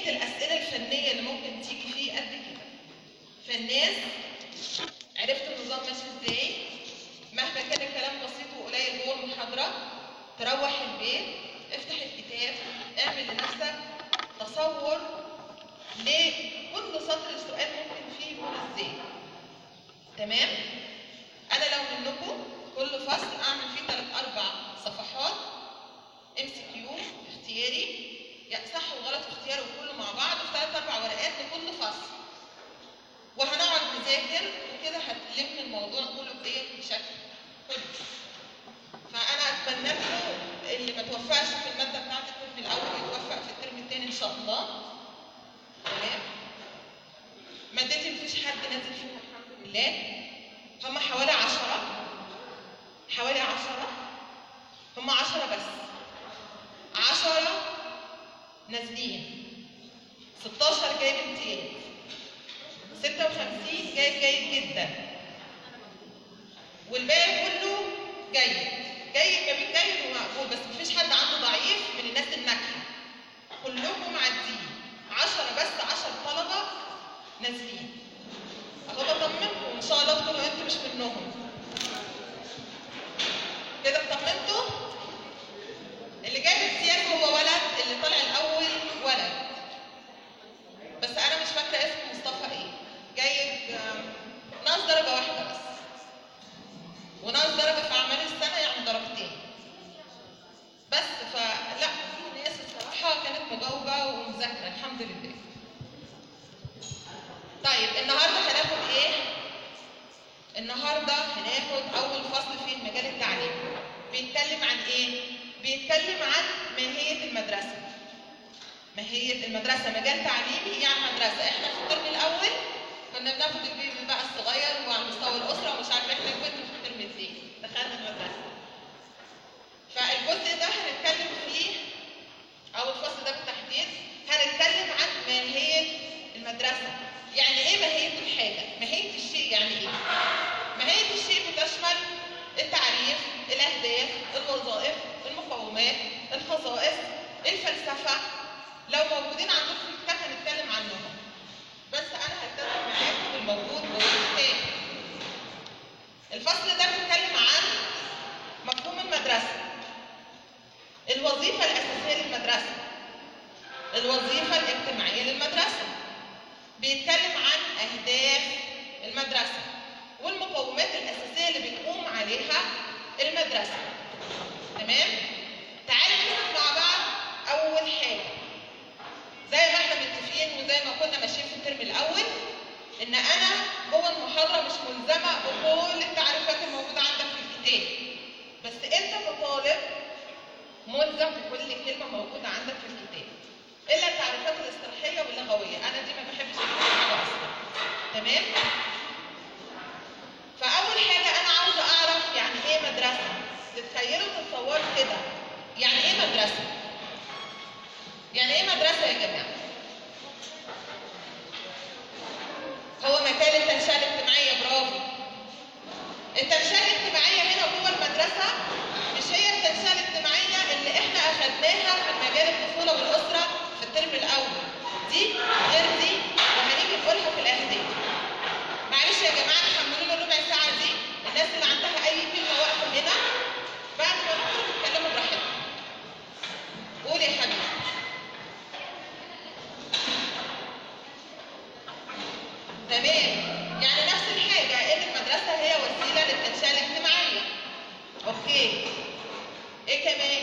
الاسئله الفنيه اللي ممكن تيجي فيه قد كده فالناس عرفت النظام ماشي ازاي مهما كان الكلام بسيط وقليل جوه المحاضره تروح البيت افتح الكتاب اعمل لنفسك تصور لكل سطر السؤال ممكن فيه يكون ازاي تمام انا لو منكم كل فصل اعمل فيه ثلاث اربع صفحات ام سي كيو اختياري يعني صح وغلط اختياري وكله مع بعض في ثلاث اربع ورقات لكل فصل وهنقعد نذاكر وكده هتلم الموضوع كله بايه بشكل كله فانا اتمنى لكم اللي ما توفقش في الماده بتاعت الترم الاول يتوفق في الترم الثاني ان شاء الله تمام مادتي مفيش حد نازل فيها الحمد لله هم حوالي عشرة حوالي عشرة هم عشرة بس عشرة نازلين 16 جايب امتياز 56 جايب جيد جدا والباقي كله جيد جيد ما بين جيد ومقبول بس مفيش حد عنده ضعيف من الناس الناجحه كلكم معديين 10 بس 10 طلبه نازلين اهو بطمنكم ان شاء الله تكونوا انتوا مش منهم كده اطمنتوا اللي جايب امتياز هو ولد اللي طلع الاول ولد بس انا مش فاكره اسمه مصطفى ايه جايب آم، ناقص درجه واحده بس وناقص درجه في اعمال السنه يعني درجتين بس فلا في ناس الصراحه كانت مجاوبه ومذاكره الحمد لله طيب النهارده هناخد ايه النهارده هناخد اول فصل في المجال التعليمي بيتكلم عن ايه بيتكلم عن ماهيه المدرسه ماهيه المدرسه مجال تعليمي يعني مدرسه احنا في الترم الاول كنا بناخد البيبي بقى الصغير وعلى مستوى الاسره ومش عارفه احنا كبرنا في الترم الثاني دخلنا المدرسه فالجزء ده هنتكلم فيه او الفصل ده بالتحديد هنتكلم عن ماهيه المدرسه يعني ايه ماهيه الحاجه ماهيه الشيء يعني ايه ماهيه الشيء بتشمل التعريف الاهداف الوظائف المقومات الخصائص الفلسفه لو موجودين عندكم في الكتاب هنتكلم عنهم بس انا هتكلم معاكم الموجود جوه الكتاب الفصل ده بيتكلم عن مفهوم المدرسه الوظيفه الاساسيه للمدرسه الوظيفه الاجتماعيه للمدرسه بيتكلم عن اهداف المدرسه والمقومات الاساسيه اللي بتقوم عليها المدرسه تمام تعالوا نشوف مع بعض اول حاجه زي ما احنا متفقين وزي ما كنا ماشيين في الترم الاول ان انا جوه المحاضره مش ملزمه بكل التعريفات الموجوده عندك في الكتاب بس انت كطالب ملزم بكل كلمه موجوده عندك في الكتاب الا التعريفات الاصطلاحيه واللغويه انا دي ما بحبش اكتبها اصلا تمام فاول حاجه انا عاوزه اعرف يعني ايه مدرسه تتخيلوا تتصوروا كده يعني ايه مدرسه يعني ايه مدرسه يا جماعه هو مكان التنشئه الاجتماعيه برافو التنشئه الاجتماعيه هنا جوه المدرسه مش هي التنشئه الاجتماعيه اللي احنا اخدناها في مجال الطفوله والاسره في الترم الاول دي غير دي وهنيجي نقولها في الاهداف معلش يا جماعه تحملونا الربع ساعه دي الناس اللي عندها اي كلمه واقفه هنا بعد ما نخرج اتكلموا براحتكم قول يا حبيبي تمام يعني نفس الحاجه ان المدرسه هي وسيله للتنشئه الاجتماعيه اوكي ايه كمان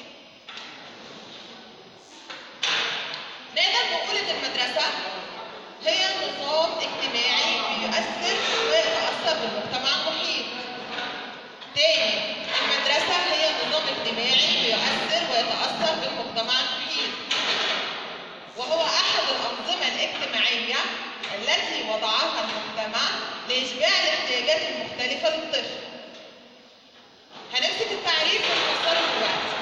نقدر نقول ان المدرسه هي نظام اجتماعي بيؤثر ويتاثر بالمجتمع المحيط تاني المدرسه هي نظام اجتماعي بيؤثر ويتاثر بالمجتمع المحيط وهو احد الانظمه الاجتماعيه التي وضعها المجتمع لاشباع الاحتياجات المختلفه للطفل هنمسك التعريف ونفسره دلوقتي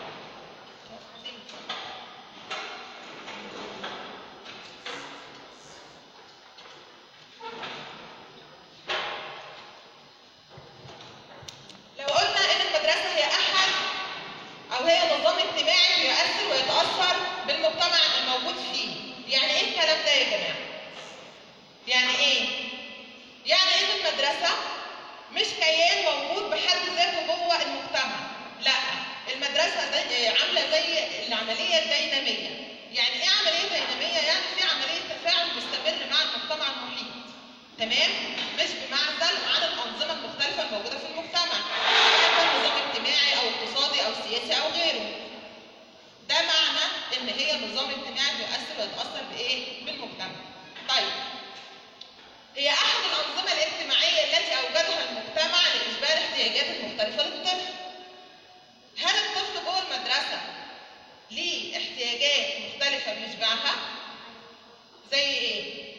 لو قلنا ان المدرسه هي احد او هي نظام اجتماعي بيؤثر ويتاثر بالمجتمع الموجود فيه يعني ايه الكلام ده يا جماعه يعني ايه يعني ان المدرسه مش كيان موجود بحد ذاته جوه المجتمع لا المدرسه زي عامله زي العمليه الديناميه يعني ايه عمليه ديناميه يعني في عمليه تفاعل مستمر مع المجتمع المحيط تمام مش بمعزل عن الانظمه المختلفه الموجوده في المجتمع سواء كان نظام اجتماعي او اقتصادي او سياسي او غيره ده معنى ان هي نظام اجتماعي بيؤثر ويتاثر بايه بالمجتمع طيب هي احد الانظمه الاجتماعيه التي اوجدها المجتمع لاشباع الاحتياجات المختلفه للطفل هل الطفل جوه المدرسه ليه احتياجات مختلفه بيشبعها زي ايه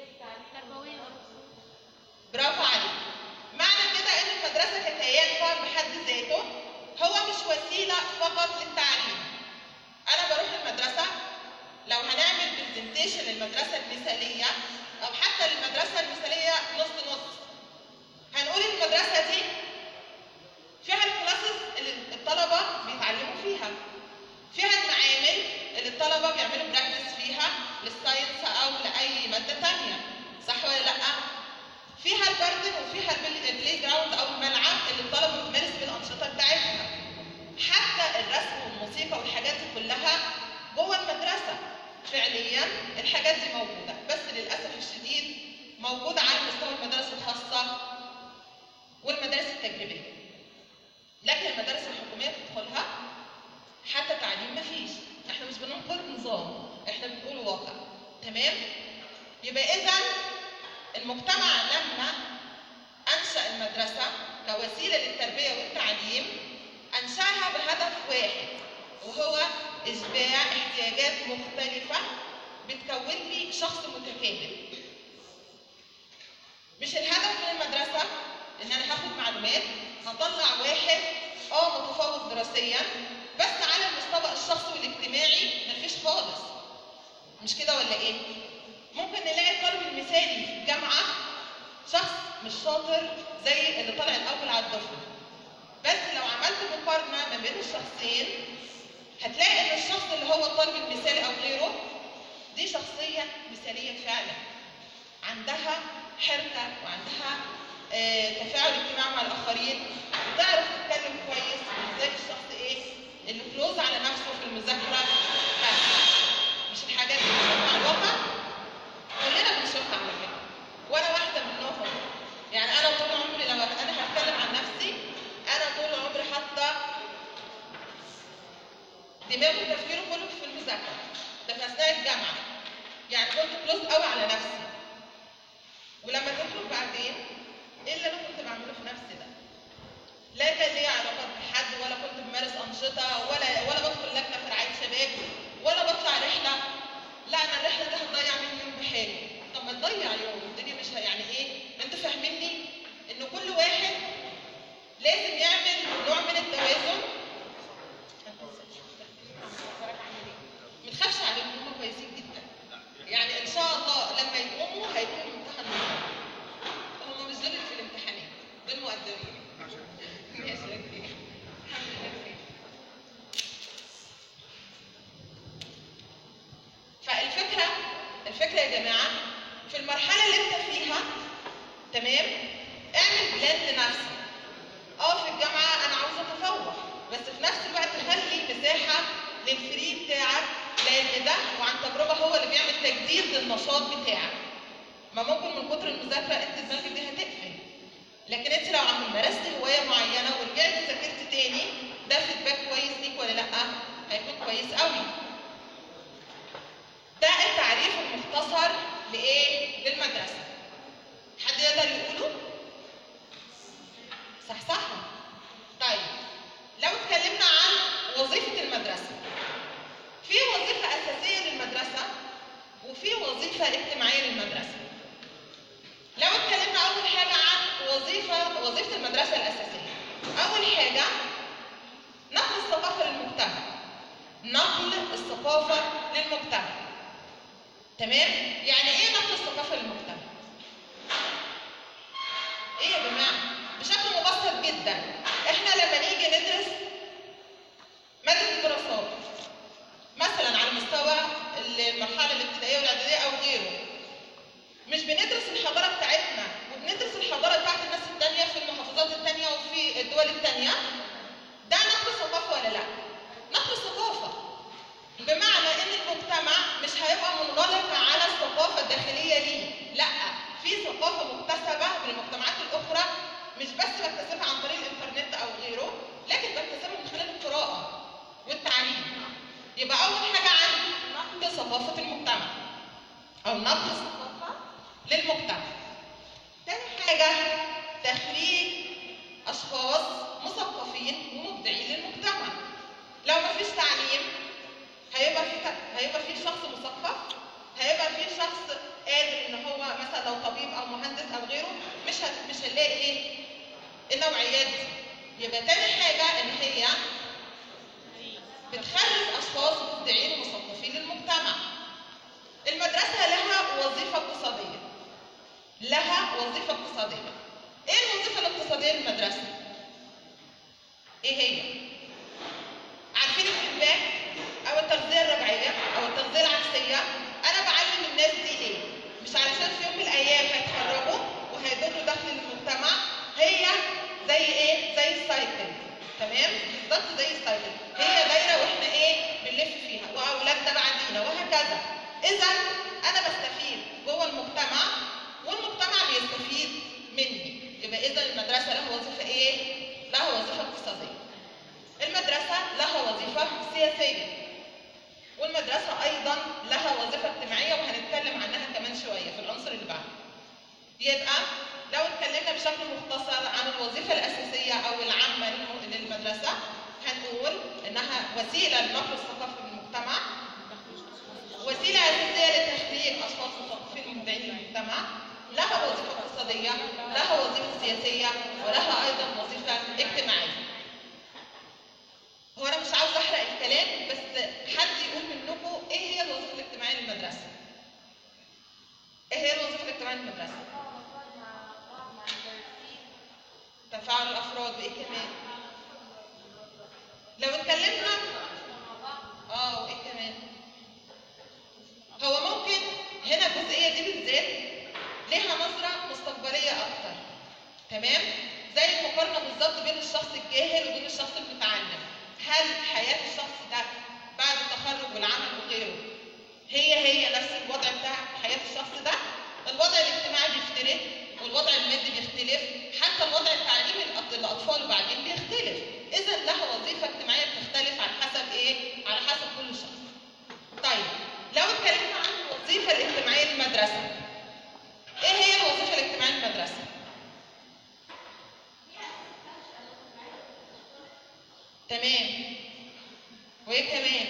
برافو عليك معنى كده ان المدرسه ككيان قائم بحد ذاته هو مش وسيله فقط للتعليم انا بروح المدرسه لو هنعمل برزنتيشن للمدرسه المثاليه او حتى للمدرسه المثاليه نص نص هنقول المدرسه دي فيها الكلاسز اللي الطلبه بيتعلموا فيها فيها المعامل اللي الطلبه بيعملوا براكتس فيها للساينس او لاي ماده تانية صح ولا لا فيها الجاردن وفيها البل- البلاي جراوند او الملعب اللي الطلبه بتمارس فيه الانشطه بتاعتها حتى الرسم والموسيقى والحاجات دي كلها جوه المدرسه فعليا الحاجات دي موجوده بس للاسف الشديد موجوده على مستوى المدارس الخاصه والمدارس التجريبيه لكن المدارس الحكوميه بتدخلها حتى تعليم مفيش احنا مش بننقر نظام احنا بنقول واقع تمام يبقى اذا المجتمع لما انشا المدرسه كوسيله للتربيه والتعليم انشاها بهدف واحد وهو اشباع احتياجات مختلفه بتكون لي شخص متكامل مش الهدف من المدرسه ان انا هاخد معلومات هطلع واحد اه متفوق دراسيا بس على المستوى الشخصي والاجتماعي مفيش خالص مش كده ولا ايه ممكن نلاقي الطالب المثالي في الجامعه شخص مش شاطر زي اللي طالع الاول على الدفعه بس لو عملت مقارنه ما بين الشخصين هتلاقي ان الشخص اللي هو الطالب المثالي او غيره دي شخصيه مثاليه فعلا عندها حركه وعندها آه، تفاعل اجتماعي مع الاخرين بتعرف تتكلم كويس مش زي الشخص ايه اللي كلوز على نفسه في المذاكره بس مش الحاجات اللي بنشوفها على الواقع كلنا بنشوفها على فكره وانا واحده منهم يعني انا طول عمري لو انا هتكلم عن نفسي انا طول عمري حاطه دماغي وتفكيري كله في المذاكره ده في اثناء الجامعه يعني كنت كلوز قوي على نفسي ولما تخرج بعدين ايه اللي انا كنت بعمله في نفسي ده لا كان ليا علاقات بحد ولا كنت بمارس انشطه ولا ولا بدخل لجنه في رعايه شباب ولا بطلع رحله لا انا الرحله دي هتضيع مني يوم بحاله طب ما تضيع يوم الدنيا مش ه- يعني ايه انتوا فاهميني ان كل واحد لازم يعمل نوع من التوازن ما تخافش عليهم هم كويسين جدا يعني ان شاء الله لما يقوموا هيقوموا امتحان نظام هم مش دول اللي في الامتحانات دول مؤدبين ماشي يا كبير. الحمد لله بخير. فالفكره الفكره يا جماعه في المرحله اللي انت فيها تمام اعمل بلان لنفسك اه في الجامعه انا عاوزه اتفوق بس في نفس الوقت خلي مساحه للفري بتاعك لان ده وعن تجربه هو اللي بيعمل تجديد للنشاط بتاعك ما ممكن من كتر المذاكره انت دماغك دي هتقفل لكن انت لو عم مارست هوايه معينه ورجعت ذاكرت تاني ده فيدباك كويس ليك ولا لا هيكون كويس قوي ده التعريف المختصر لايه للمدرسه حد يقدر يقوله صح صح طيب لو اتكلمنا عن وظيفه المدرسه في وظيفه اساسيه للمدرسه وفي وظيفه اجتماعيه للمدرسه لو اتكلمنا اول حاجه عن وظيفه وظيفه المدرسه الاساسيه اول حاجه نقل الثقافه للمجتمع نقل الثقافه للمجتمع تمام يعني ايه نقل الثقافه للمجتمع ايه يا جماعه بشكل مبسط جدا احنا لما نيجي ندرس ماده الدراسات مثلا على مستوى المرحله الابتدائيه بندرس الحضاره بتاعتنا وبندرس الحضاره بتاعت الناس التانيه في المحافظات التانيه وفي الدول التانيه ده نقل ثقافه ولا لا؟ نقل ثقافه بمعنى ان المجتمع مش هيبقى منغلق على الثقافه الداخليه ليه لا في ثقافه مكتسبه من المجتمعات الاخرى مش بس بكتسبها عن طريق الانترنت او غيره لكن بكتسبها من خلال القراءه والتعليم يبقى اول حاجه عندي نقد ثقافه المجتمع او نقد ثقافه للمجتمع تاني حاجه تخريج اشخاص مثقفين ومبدعين للمجتمع لو مفيش تعليم هيبقى في هيبقى في شخص مثقف هيبقى في شخص قادر ان هو مثلا لو طبيب او مهندس او غيره مش هت... مش هنلاقي ايه النوعيات دي يبقى تاني حاجه ان هي بتخرج اشخاص مبدعين ومثقفين للمجتمع المدرسه لها وظيفه اقتصاديه لها وظيفه اقتصاديه ايه الوظيفه الاقتصاديه للمدرسه ايه هي عارفين الفيدباك او التغذيه الرجعيه او التغذيه العكسيه انا بعلم الناس دي ليه مش علشان في يوم من الايام هيتخرجوا وهيدخلوا دخل للمجتمع هي زي ايه زي السايكل تمام بالظبط زي السايكل هي دايره واحنا ايه بنلف فيها واولادنا بعدينا وهكذا اذا انا بستفيد جوه المجتمع والمجتمع بيستفيد مني يبقى اذا المدرسه لها وظيفه ايه لها وظيفه اقتصاديه المدرسه لها وظيفه سياسيه والمدرسه ايضا لها وظيفه اجتماعيه وهنتكلم عنها كمان شويه في العنصر اللي بعده يبقى لو اتكلمنا بشكل مختصر عن الوظيفه الاساسيه او العامه للم- للمدرسه هنقول انها وسيله لنقل الثقافه في المجتمع وسيله اساسيه لتخريج اشخاص مثقفين مبدعين للمجتمع لها وظيفه اقتصاديه لها وظيفه سياسيه ولها ايضا وظيفه اجتماعيه هو انا مش عاوز احرق الكلام بس حد يقول منكم ايه هي الوظيفه الاجتماعيه للمدرسه ايه هي الوظيفه الاجتماعيه للمدرسه تفاعل الافراد وايه كمان لو اتكلمنا اه وايه كمان هو ممكن هنا الجزئيه دي بالذات ليها نظره مستقبليه اكتر تمام زي المقارنه بالظبط بين الشخص الجاهل وبين الشخص المتعلم هل حياه الشخص ده بعد التخرج والعمل وغيره هي هي نفس الوضع بتاع حياه الشخص ده الوضع الاجتماعي بيختلف والوضع المادي بيختلف حتى الوضع التعليمي للأط- للاطفال وبعدين بيختلف اذا لها وظيفه اجتماعيه بتختلف على حسب ايه على حسب كل شخص طيب لو اتكلمنا عن الوظيفه الاجتماعيه للمدرسه ايه هي الوظيفه الاجتماعيه للمدرسه تمام وايه كمان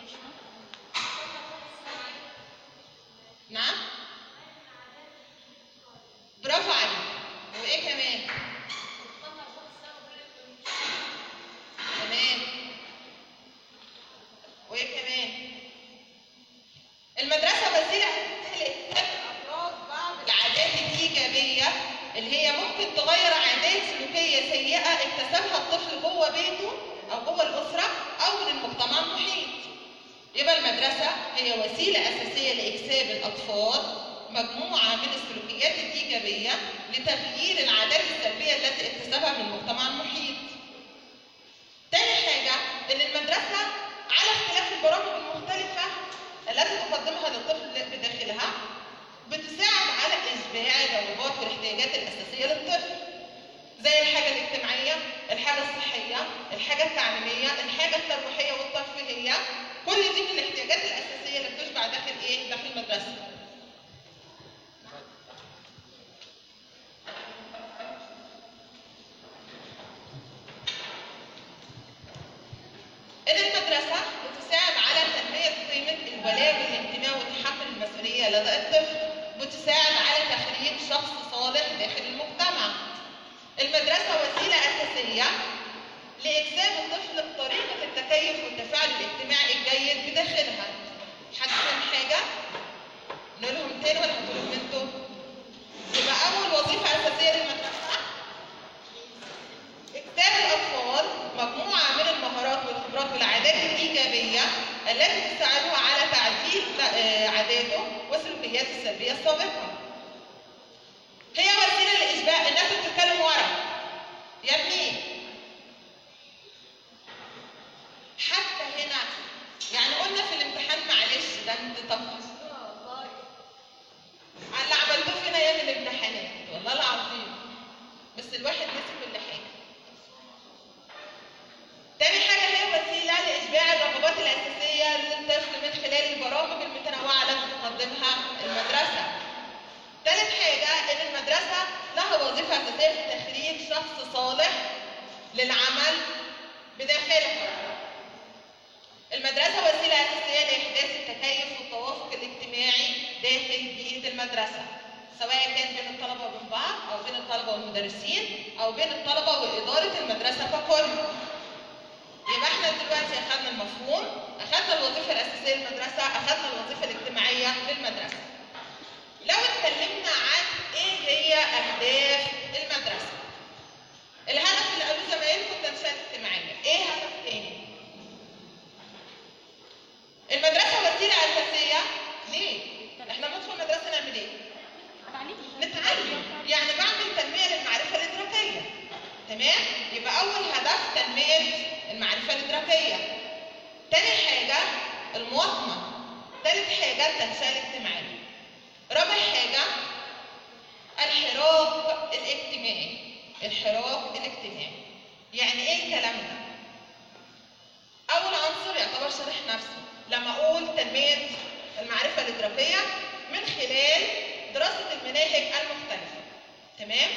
نعم برافو عليك وايه كمان تمام وايه كمان المدرسه وسيله اساسيه لاكتساب الافراد بعض العادات الايجابيه اللي هي ممكن تغير عادات سلوكيه سيئه اكتسبها الطفل جوه بيته او جوه الاسره او من المجتمع المحيط يبقى المدرسة هي وسيلة أساسية لإكساب الأطفال مجموعة من السلوكيات الإيجابية لتغيير العادات السلبية التي اكتسبها من المجتمع المحيط. تاني حاجة إن المدرسة على اختلاف البرامج المختلفة التي تقدمها للطفل بداخلها بتساعد على إشباع الرغبات والاحتياجات الأساسية للطفل. زي الحاجة الاجتماعية، الحاجة الصحية، الحاجة التعليمية، الحاجة الترفيهية والترفيهية، كل دي من الاحتياجات الأساسية اللي بتشبع داخل إيه؟ داخل المدرسة. إن المدرسة بتساعد على تنمية قيمة الولاء والانتماء وتحمل المسؤولية لدى الطفل، بتساعد على تخريج شخص صالح داخل المجتمع. المدرسة وسيلة أساسية لإكساب الطفل بطريقة التكيف والتفاعل الاجتماعي الجيد بداخلها. حد فاهم حاجة؟ نقول لهم تاني ولا هتقولوا لهم انتوا؟ يبقى أول وظيفة أساسية للمدرسة إكساب الأطفال مجموعة من المهارات والخبرات والعادات الإيجابية التي تساعده على تعديل آه، عاداته وسلوكياته السلبية السابقة. هي وسيله لاشباع الناس اللي بتتكلم ورا يا ابني حتى هنا يعني قلنا في الامتحان معلش ده انت طب على اللي عملتوه فينا ايام الامتحانات والله العظيم بس الواحد نسي كل حاجه تاني حاجة هي وسيلة لإشباع الرغبات الأساسية للطفل من خلال البرامج المتنوعة التي تقدمها المدرسة. تالت حاجة إن المدرسة لها وظيفة أساسية في تخريج شخص صالح للعمل بداخلها. المدرسة وسيلة أساسية لإحداث التكيف والتوافق الاجتماعي داخل بيئة المدرسة. سواء كان بين الطلبة وبين بعض أو بين الطلبة والمدرسين أو بين الطلبة وإدارة المدرسة ككل. يبقى احنا دلوقتي اخذنا المفهوم اخذنا الوظيفه الاساسيه للمدرسه اخذنا الوظيفه الاجتماعيه للمدرسه لو اتكلمنا عن ايه هي اهداف المدرسه الهدف اللي قالوه زمايلكم التنشئه الاجتماعيه ايه هدف تاني المدرسه وسيله اساسيه ليه احنا بندخل المدرسه نعمل ايه نتعلم يعني بعمل تنميه للمعرفه الادراكيه تمام يبقى اول هدف تنميه المعرفه الادراكيه تاني حاجه المواطنه تالت حاجه التنشئه الاجتماعيه رابع حاجه الحراك الاجتماعي الحراك الاجتماعي يعني ايه الكلام ده اول عنصر يعتبر شرح نفسه لما اقول تنميه المعرفه الادراكيه من خلال دراسه المناهج المختلفه تمام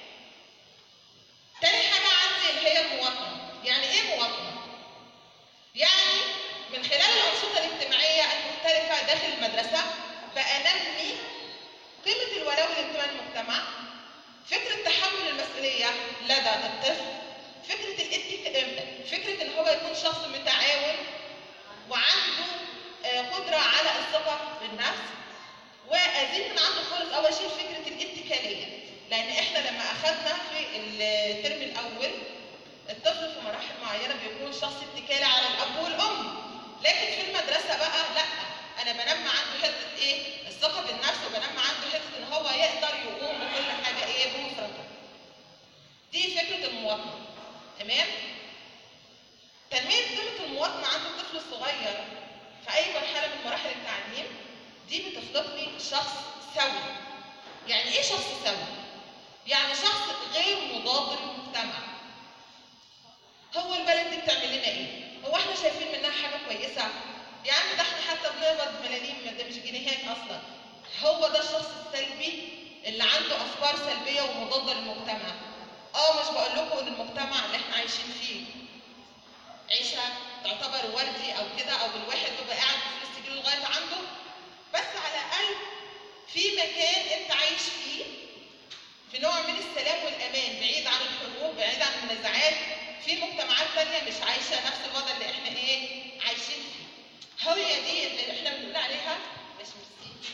تاني حاجة عندي اللي هي المواطنة، يعني إيه مواطنة؟ يعني من خلال الأنشطة الاجتماعية المختلفة داخل المدرسة بأنمي قيمة الولاء والانتماء للمجتمع، فكرة تحمل المسؤولية لدى الطفل، فكرة الاتك... فكرة إن هو يكون شخص متعاون وعنده آه، قدرة على الثقة بالنفس، وأزيد من عنده خالص أول شيء فكرة الاتكالية. لان احنا لما اخذنا في الترم الاول الطفل في مراحل معينه بيكون شخص اتكالي على الاب والام لكن في المدرسه بقى لا انا بنمى عنده حته ايه الثقه بالنفس وبنمى عنده حته ان هو يقدر يقوم بكل حاجه ايه بمفرده دي فكره المواطنه تمام تنميه قيمه المواطنه عند الطفل الصغير في اي مرحله من مراحل التعليم دي بتخلق لي شخص سوي يعني ايه شخص سوي يعني شخص غير مضاد للمجتمع هو البلد دي بتعمل لنا ايه هو احنا شايفين منها حاجه كويسه يا عم ده احنا حتى بنقبض ملاليم ده مش جنيهات اصلا هو ده الشخص السلبي اللي عنده افكار سلبيه ومضاده للمجتمع اه مش بقول لكم ان المجتمع اللي احنا عايشين فيه عيشه تعتبر وردي او كده او الواحد بيبقى قاعد بفلوس تجيله لغايه عنده بس على الاقل في مكان انت عايش فيه في نوع من السلام والامان بعيد عن الحروب بعيد عن النزاعات في مجتمعات تانية مش عايشه نفس الوضع اللي احنا ايه عايشين فيه هي دي اللي احنا بنقول عليها مش ميرسي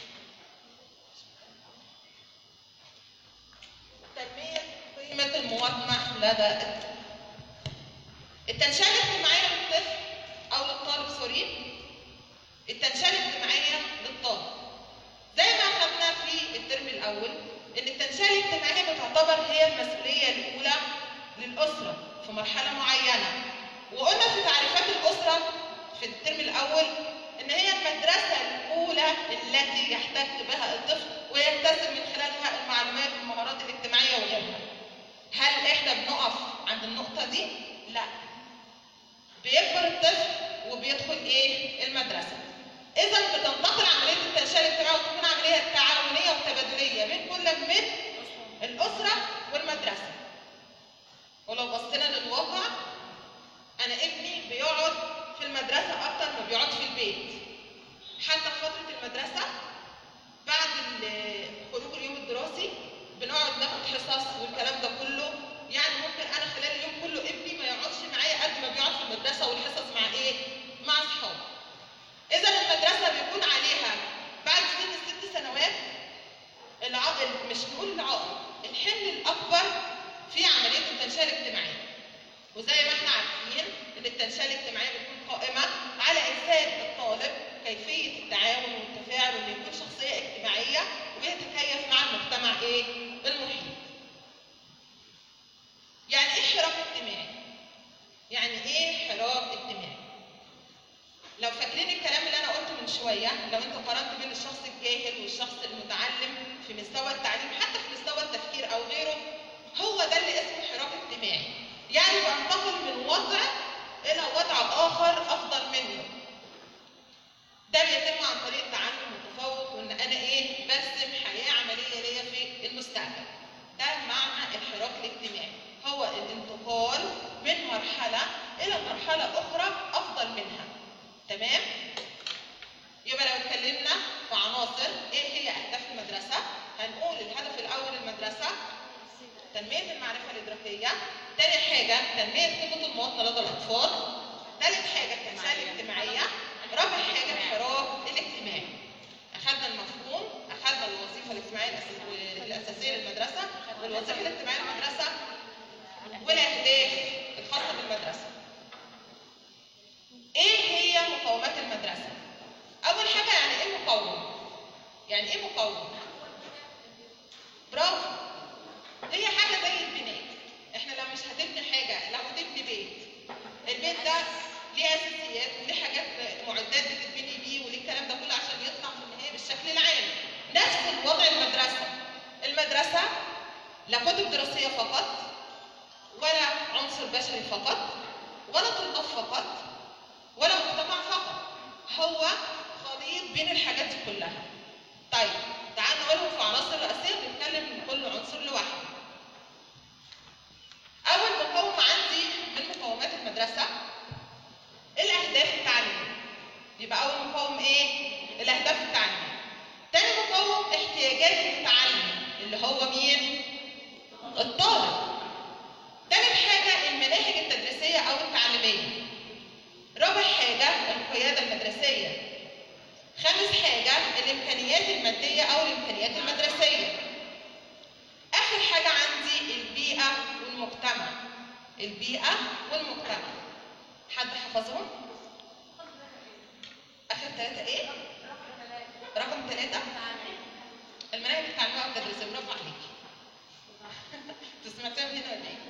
تنميه قيمه المواطنه لدى الطفل التنشئه الاجتماعيه للطفل او للطالب سوري التنشئه الاجتماعيه للطالب زي ما اخذنا في الترم الاول ان التنشئه الاجتماعيه بتعتبر هي المسؤوليه الاولى للاسره في مرحله معينه وقلنا في تعريفات الاسره في الترم الاول ان هي المدرسه الاولى التي يحتك بها الطفل ويكتسب من خلالها المعلومات والمهارات الاجتماعيه وغيرها هل احنا بنقف عند النقطه دي لا بيكبر الطفل وبيدخل ايه المدرسه اذا بتنتقل عمليه التنشئه الاجتماعيه وتكون عمليه تعاونيه وتبادليه بين كل من الاسره والمدرسه ولو بصينا للواقع انا ابني بيقعد في المدرسه اكتر ما بيقعد في البيت حتى في فتره المدرسه بعد ال- خروج اليوم الدراسي بنقعد ناخد حصص والكلام ده كله يعني ممكن انا خلال اليوم كله ابني ما يقعدش معايا قد ما بيقعد في المدرسه والحصص مع ايه؟ مع اصحابه. اذا المدرسه بيكون عليها بعد سن الست سنوات العائل مش نقول العائل الحمل الاكبر في عمليه التنشئه الاجتماعيه. وزي ما احنا عارفين ان التنشئه الاجتماعيه بتكون قائمه على ارسال الطالب كيفيه التعاون والتفاعل وانه يكون شخصيه اجتماعيه ويتكيف مع المجتمع ايه؟ شويه لو انت قارنت بين الشخص الجاهل والشخص المتعلم في مستوى التعليم حتى في مستوى التفكير او غيره هو ده اللي اسمه حراك اجتماعي يعني بنتقل من وضع الى وضع اخر افضل منه ده بيتم عن طريق تعلم متفوق وان انا ايه برسم حياه عمليه ليا في المستقبل ده معنى الحراك الاجتماعي هو الانتقال من مرحله الى مرحله اخرى افضل منها تمام يبقى لو اتكلمنا في عناصر ايه هي اهداف المدرسه هنقول الهدف الاول المدرسه تنميه المعرفه الادراكيه تاني حاجه تنميه قيمه المواطنه لدى الاطفال ثالث حاجه التنشئه الاجتماعيه رابع حاجه الحراك الاجتماعي اخذنا المفهوم اخذنا الوظيفه الاجتماعيه الأس- الاساسيه للمدرسه والوظيفه الاجتماعيه للمدرسه والاهداف الخاصه بالمدرسه ايه هي مقومات المدرسه اول حاجه يعني ايه مقوم يعني ايه مقوم برافو هي حاجه زي البناء احنا لو مش هتبني حاجه لو هتبني بيت البيت ده ليه اساسيات وليه حاجات معدات بتتبني بيه وليه الكلام ده كله عشان يطلع في النهايه بالشكل العام نفس الوضع المدرسه المدرسه لا كتب دراسيه فقط ولا عنصر بشري فقط ولا طلاب فقط ولا مجتمع فقط هو خليط بين الحاجات دي كلها طيب تعالوا نقولهم في عناصر رئيسيه ونتكلم من كل عنصر لوحده اول مقوم عندي من مقومات المدرسه الاهداف التعليميه يبقى اول مقوم ايه الاهداف التعليميه تاني مقوم احتياجات المتعلم اللي هو مين الطالب تالت حاجه المناهج التدريسيه او التعليميه رابع حاجه القياده المدرسيه خامس حاجه الامكانيات الماديه او الامكانيات المدرسيه اخر حاجه عندي البيئه والمجتمع البيئه والمجتمع حد حفظهم اخر ثلاثه ايه رقم ثلاثه المناهج التعليميه والتدريسيه برافو عليكي انتوا سمعتوها من هنا ولا ايه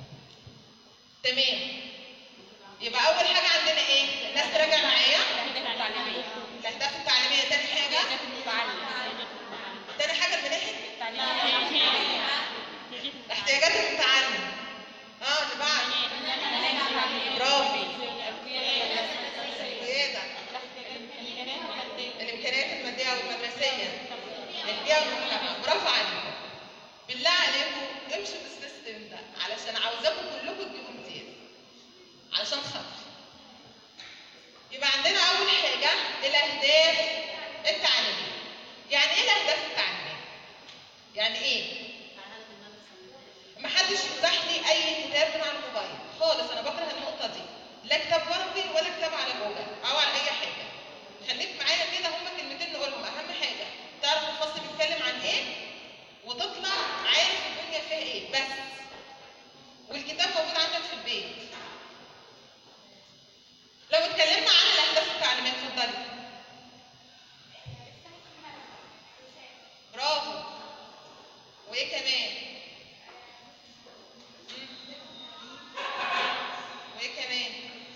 تمام يبقى اول حاجه عندنا ايه الناس تراجع معايا الاهداف التعليميه تاني حاجه تاني حاجه المناهج احتياجات المتعلم اه اللي بعد برافو القياده الامكانيات الماديه والمدرسيه البيئه والمجتمع برافو عليكم بالله عليكم امشوا بالسيستم ده علشان عاوزاكم كلكم تجيبوا امتياز علشان خاطر يبقى عندنا اول حاجه الاهداف التعليميه يعني ايه الاهداف التعليميه يعني ايه محدش يفتح لي اي كتاب من على الموبايل خالص انا بكره النقطه دي لا كتاب ورقي ولا كتاب على جوجل او على اي حاجه خليك معايا كده هما كلمتين نقولهم اهم حاجه تعرف الفصل بيتكلم عن ايه وتطلع عارف الدنيا فيها ايه بس والكتاب موجود عندك في البيت لو اتكلمنا عن الاهداف التعليميه اتفضلي برافو وايه كمان مم. وايه كمان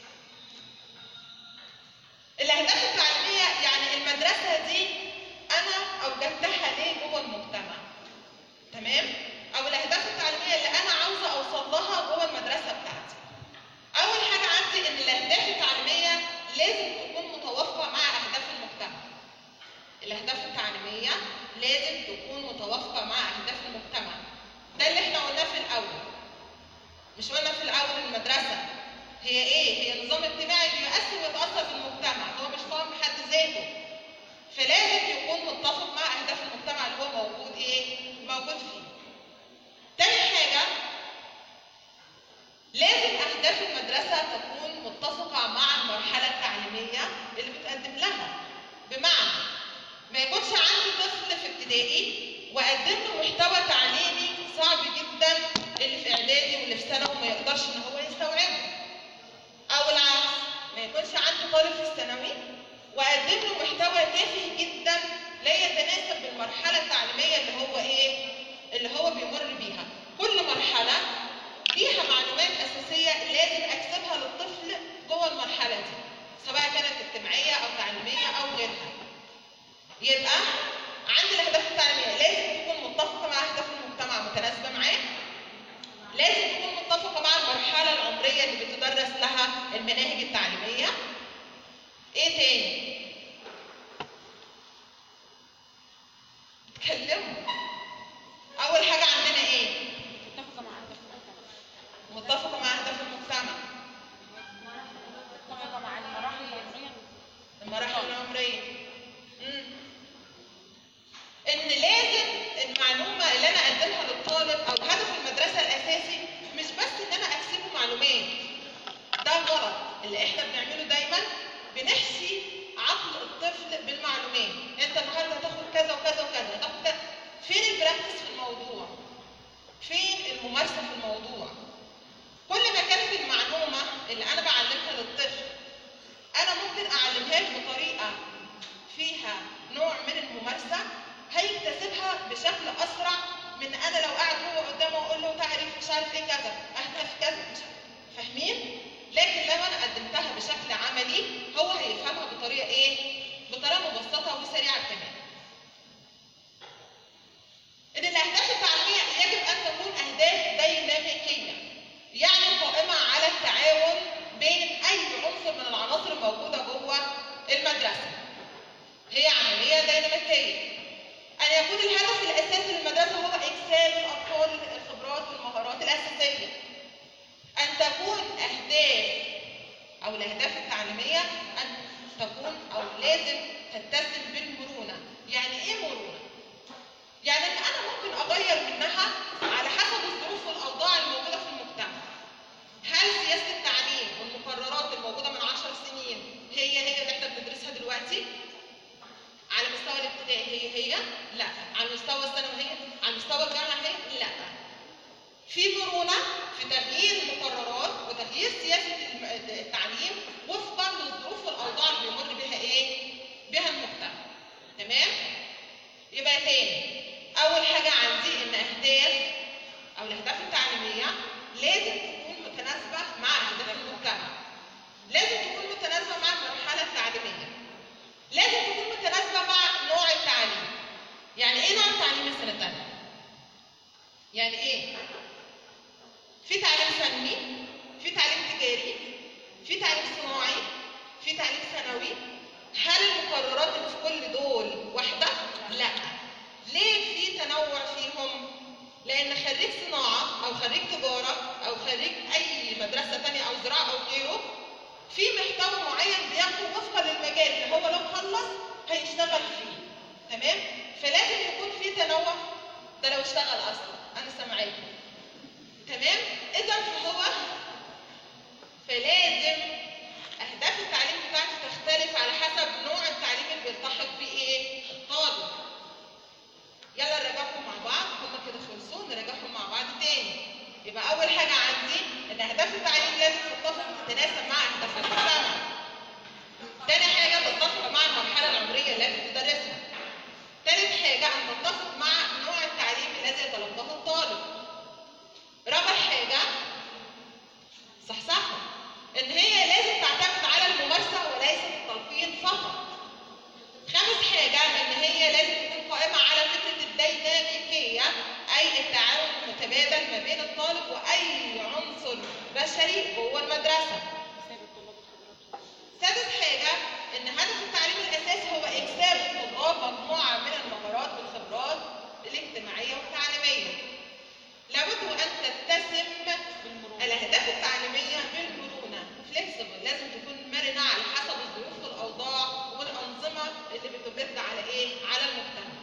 الاهداف التعليميه يعني المدرسه دي انا اوجدتها ليه جوه المجتمع تمام او الاهداف التعليميه اللي انا عاوزه اوصل لها جوه المدرسه بتاعتي اول حاجه عندي ان الاهداف التعليميه لازم تكون متوافقه مع اهداف المجتمع الاهداف التعليميه لازم تكون متوافقه مع اهداف المجتمع ده اللي احنا قلناه في الاول مش قلنا في الاول المدرسه هي ايه هي نظام اجتماعي بيؤثر ويتاثر في المجتمع هو مش قائم بحد ذاته فلازم يكون متفق مع اهداف المجتمع اللي هو موجود ايه موجود فيه تاني حاجه لازم اهداف المدرسه تكون متفقه مع المرحله التعليميه اللي بتقدم لها بمعنى ما يكونش عندي طفل في ابتدائي واقدم له محتوى تعليمي صعب جدا اللي في اعدادي واللي في ثانوي ما يقدرش ان هو يستوعبه او العكس ما يكونش عندي طالب في الثانوي واقدم له محتوى تافه جدا لا يتناسب بالمرحله التعليميه اللي هو ايه اللي هو بيمر بيها كل مرحله فيها معلومات اساسيه لازم اكسبها للطفل جوه المرحله دي سواء كانت اجتماعيه او تعليميه او غيرها يبقى عندي الاهداف التعليميه لازم تكون متفقه مع اهداف المجتمع متناسبه معاه لازم تكون متفقه مع المرحله العمريه اللي بتدرس لها المناهج التعليميه ايه تاني اتكلموا اول حاجه عندنا ايه متفقة مع أهداف المجتمع متفقه مع اهداف المجتمع متفقة مع المراحل العمرية المراحل العمريه مم. ان لازم المعلومه اللي انا اقدمها للطالب او هدف المدرسه الاساسي مش بس ان انا اكسبه معلومات ده غلط اللي احنا بنعمله دايما بنحشي عقل الطفل بالمعلومات انت النهارده هتاخد كذا وكذا وكذا هتاخد كذا فين البراكتس في الموضوع فين الممارسه في الموضوع كل ما كانت المعلومه اللي انا بعلمها للطفل انا ممكن اعلمها له بطريقه فيها نوع من الممارسه هيكتسبها بشكل اسرع من انا لو قاعد هو قدامه واقول له تعرف مش عارف ايه كذا اهداف كذا مش عارف. فاهمين لكن لو انا قدمتها بشكل عملي هو هيفهمها بطريقه ايه بطريقه مبسطه وسريعه كمان ان الاهداف التعليميه يجب ان تكون اهداف ديناميكيه يعني قائمه على التعاون بين اي عنصر من العناصر الموجوده جوه المدرسه هي عمليه ديناميكيه ان يكون الهدف الاساسي للمدرسه هو اكساب الاطفال الخبرات والمهارات الاساسيه ان تكون اهداف او الاهداف التعليميه ان تكون او لازم تتسم بالمرونه يعني ايه مرونه يعني ان انا ممكن اغير منها على حسب الظروف والاوضاع الموجوده في المجتمع هل سياسه التعليم والمقررات الموجوده من عشر سنين هي هي اللي احنا بندرسها دلوقتي على مستوى الابتدائي هي هي لا على مستوى الثانوي هي على مستوى الجامعه هي لا في مرونه في تغيير المقررات وتغيير سياسه الم- التعليم وفقا للظروف والاوضاع اللي بيمر بها ايه بها المجتمع تمام يبقى تاني اول حاجه عندي ان اهداف او الاهداف التعليميه لازم تكون متناسبه مع اهداف المجتمع لازم تكون متناسبه مع المرحله التعليميه لازم تكون متناسبه مع نوع التعليم يعني ايه نوع التعليم السنه الثانيه يعني ايه في تعليم فني في تعليم تجاري في تعليم صناعي في تعليم ثانوي هل المقررات اللي في كل دول واحده لا ليه في تنوع فيهم لان خريج صناعه او خريج تجاره او خريج اي مدرسه ثانيه او زراعه او غيره في محتوى معين بياخده وفقا للمجال اللي هو لو خلص هيشتغل فيه تمام فلازم يكون في تنوع ده لو اشتغل اصلا انا سامعاكم تمام اذا فهو فلازم اهداف التعليم بتاعتي تختلف على حسب نوع التعليم اللي بيلتحق بيه ايه الطالب يلا نراجعهم مع بعض هما كده خلصوا نراجعهم مع بعض تاني يبقى اول حاجه عندي ان اهداف التعليم لازم تتفق وتتناسب مع اهداف المجتمع تاني حاجه تتفق مع المرحله العمريه التي تدرسها تالت حاجه ان تتفق مع نوع التعليم الذي يتلقاه الطالب رابع حاجه صحصحوا ان هي لازم تعتمد على الممارسه وليس التلقين فقط خامس حاجة إن هي لازم تكون قائمة على فكرة الديناميكية أي التعاون المتبادل ما بين الطالب وأي عنصر بشري جوه المدرسة. حساب الطلاب والخبرات سادس حاجة إن هدف التعليم الأساسي هو إكساب الطلاب مجموعة من المهارات والخبرات الاجتماعية والتعليمية. لابد وأن تتسم بالمرونة الأهداف التعليمية بالمرونة فليكسبل لازم تكون مرنة على حسب الظروف والأوضاع والأنظمة اللي بتبث على إيه؟ على المجتمع.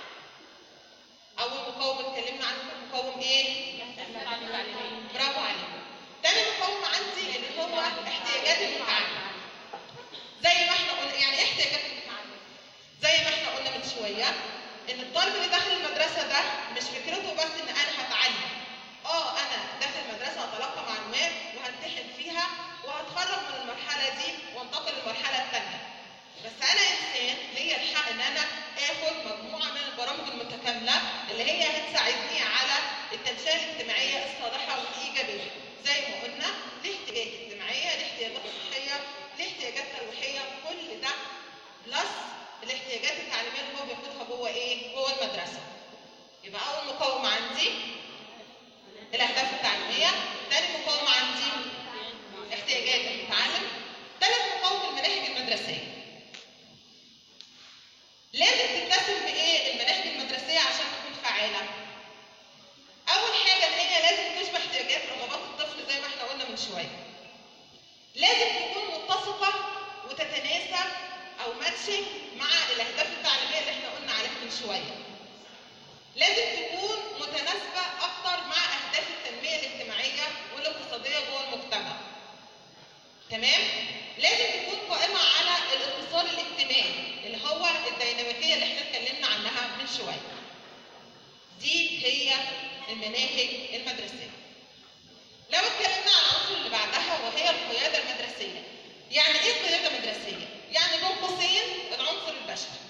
أول مقاوم اتكلمنا عنه كان مقاوم إيه؟ التعليم التعليمي برافو عليكم. تاني مقاوم عندي اللي هو احتياجات المتعلم. زي ما احنا قلنا يعني ايه احتياجات المتعلم؟ زي ما احنا قلنا من شويه ان الطالب اللي داخل المدرسه ده مش فكرته بس ان انا هتعلم. اه انا داخل المدرسه هتلقى معلومات وهمتحن فيها وهتخرج من المرحله المدرسيه لازم تتسم بايه المناهج المدرسيه عشان تكون فعاله اول حاجه ان هي لازم تشبه احتياجات رغبات الطفل زي ما احنا قلنا من شويه لازم تكون متسقه وتتناسب او ماتشنج مع الاهداف التعليميه اللي احنا قلنا عليها من شويه لازم تكون متناسبه اكتر مع اهداف التنميه الاجتماعيه والاقتصاديه جوه المجتمع تمام لازم تكون قائمه على الاتصال الاجتماعي اللي هو الديناميكيه اللي احنا اتكلمنا عنها من شويه دي هي المناهج المدرسيه لو اتكلمنا عن العنصر اللي بعدها وهي القياده المدرسيه يعني ايه قياده مدرسيه يعني بين قوسين العنصر البشري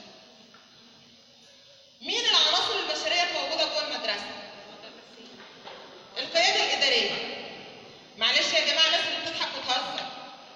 مين العناصر البشريه الموجوده جوه المدرسه القياده الاداريه معلش يا جماعه الناس اللي بتضحك وتهزر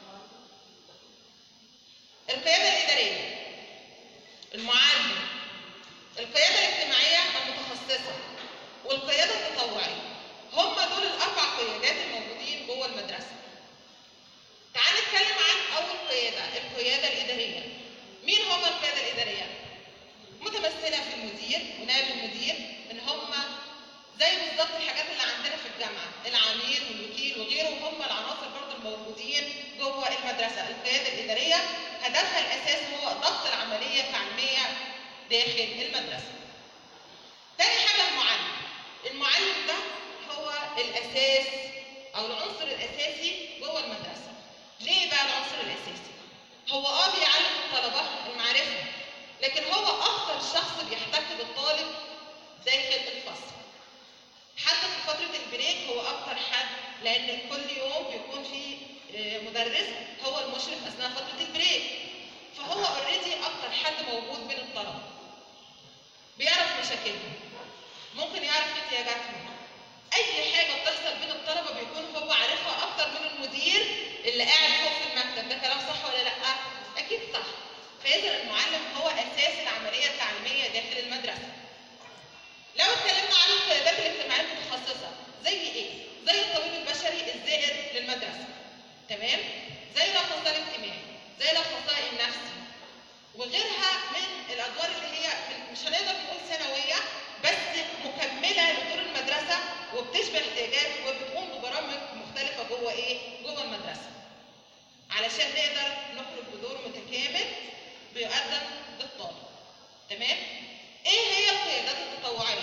القياده الاداريه المعلم القياده الاجتماعيه المتخصصه والقياده التطوعيه هم دول الاربع قيادات الموجودين جوه المدرسه تعال نتكلم عن اول قياده القياده الاداريه مين هم القياده الاداريه متمثله في المدير ونائب المدير ان هم زي بالظبط الحاجات اللي عندنا في الجامعه العميد والوكيل وغيره هم العناصر برضه الموجودين جوه المدرسه القياده الاداريه هدفها الاساسي هو ضبط العمليه التعليميه داخل المدرسه تاني حاجه المعلم المعلم ده هو الاساس او العنصر الاساسي جوه المدرسه ليه بقى العنصر الاساسي هو اه بيعلم الطلبه المعرفه لكن هو اكتر شخص بيحتك بالطالب داخل الفصل حتى في فتره البريك هو اكتر حد لان كل يوم بيكون في آه، مدرس هو المشرف اثناء فتره البريك فهو اوريدي اكتر حد موجود بين الطلبه بيعرف مشاكلهم ممكن يعرف احتياجاتهم اي حاجه بتحصل بين الطلبه بيكون هو عارفها اكتر من المدير اللي قاعد فوق في المكتب ده كلام صح ولا لا اكيد صح فاذا المعلم هو اساس العمليه التعليميه داخل المدرسه لو اتكلمنا عن القيادات الاجتماعيه المتخصصه زي ايه زي الطبيب البشري الزائر للمدرسه تمام زي الاخصائي الاجتماعي زي الاخصائي النفسي وغيرها من الادوار اللي هي مش هنقدر نقول ثانويه بس مكمله لدور المدرسه وبتشبه احتياجات وبتقوم ببرامج مختلفه جوه ايه؟ جوه المدرسه. علشان نقدر نخرج بدور متكامل بيقدم للطالب. تمام؟ ايه هي القيادات التطوعيه؟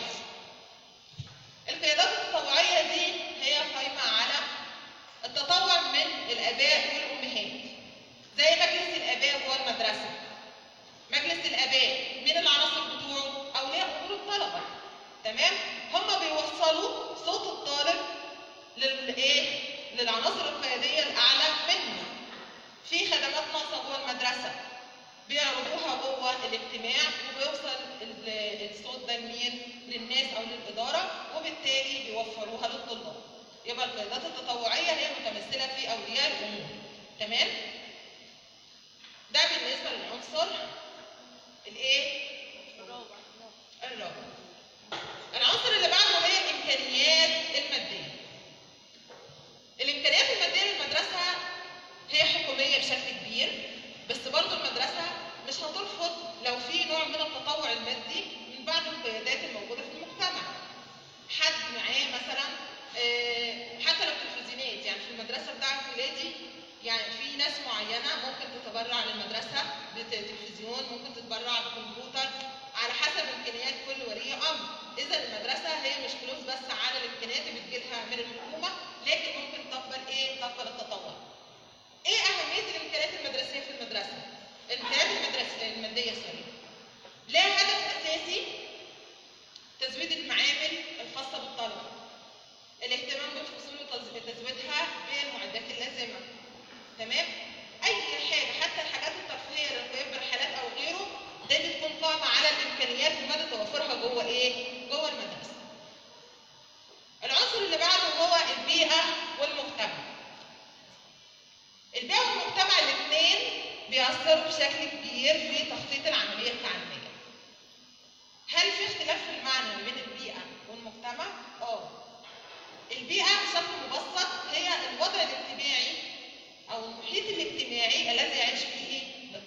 القيادات التطوعيه دي هي قايمه على التطوع من الاباء والامهات. زي مجلس الاباء جوه المدرسه. مجلس الاباء مين العناصر بتوعه اولياء امور الطلبه تمام هم بيوصلوا صوت الطالب للايه للعناصر القياديه الاعلى منه في خدمات ناقصه جوه المدرسه بيعرضوها جوه الاجتماع وبيوصل ال- الصوت ده لمين للناس او للاداره وبالتالي بيوفروها للطلاب يبقى القيادات التطوعيه هي متمثله في اولياء الامور تمام ده بالنسبه للعنصر الايه الرابع العنصر اللي بعده هي الامكانيات الماديه الامكانيات الماديه للمدرسه هي حكوميه بشكل كبير بس برضو المدرسه مش هترفض لو في نوع من التطوع المادي من بعض القيادات الموجوده في المجتمع حد معاه مثلا آه، حتى لو تلفزيونات يعني في المدرسه بتاعت ولادي يعني في ناس معينه ممكن تتبرع للمدرسه بتلفزيون ممكن تتبرع بكمبيوتر على حسب امكانيات كل ولي امر اذا المدرسه هي مش فلوس بس على الامكانيات اللي بتجيلها من الحكومه لكن ممكن تقبل ايه تقبل التطوع ايه اهميه الامكانيات المدرسيه في المدرسه الامكانيات المدرسيه الماديه سوري لها هدف اساسي تزويد المعامل الخاصه بالطلبه الاهتمام بالفصول وتزويدها بالمعدات اللازمه تمام اي حاجه حتى الحاجات الترفيهيه للقيام برحلات او غيره ده بتكون قائمه على الامكانيات ومدى توفرها جوه ايه جوه المدرسه العنصر اللي بعده هو البيئه والمجتمع البيئه والمجتمع الاثنين بيأثروا بشكل كبير في تخطيط العمليه التعليميه هل في اختلاف في المعنى ما بين البيئه والمجتمع اه البيئه بشكل مبسط هي الوضع الاجتماعي او المحيط الاجتماعي الذي يعيش فيه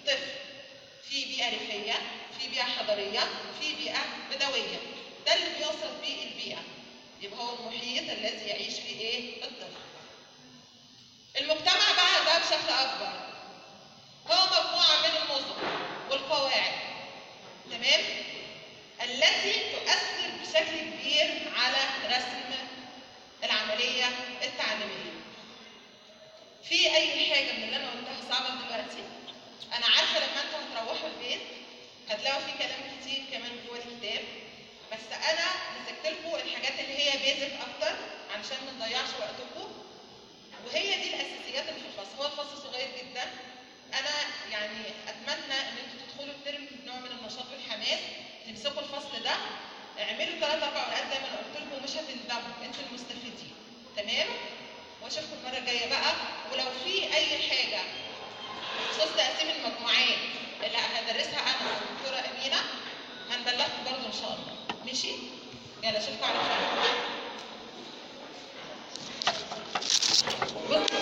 هنا في بيئه بدويه ده اللي بيوصف بيه البيئه يبقى هو المحيط الذي يعيش فيه ايه الطفل المجتمع بقى ده بشكل اكبر هو مجموعه من النظم والقواعد تمام التي تؤثر بشكل كبير على رسم العمليه التعليميه في اي حاجه من اللي انا قلتها صعبه دلوقتي انا عارفه لما انتوا هتروحوا البيت هتلاقوا في كلام كتير كمان جوه الكتاب بس انا مسكت لكم الحاجات اللي هي بيزك اكتر علشان ما نضيعش وقتكم وهي دي الاساسيات اللي في الفصل هو الفصل صغير جدا انا يعني اتمنى ان انتوا تدخلوا الترم بنوع من النشاط والحماس تمسكوا الفصل ده اعملوا ثلاث اربع ورقات زي ما انا قلت لكم مش هتندموا انتوا المستفيدين تمام واشوفكم المره الجايه بقى ولو في اي حاجه بخصوص تقسيم المجموعات اللي هدرسها انا والدكتوره امينه هنبلغكم برضه ان شاء الله ماشي يلا اشوفكم على خير بص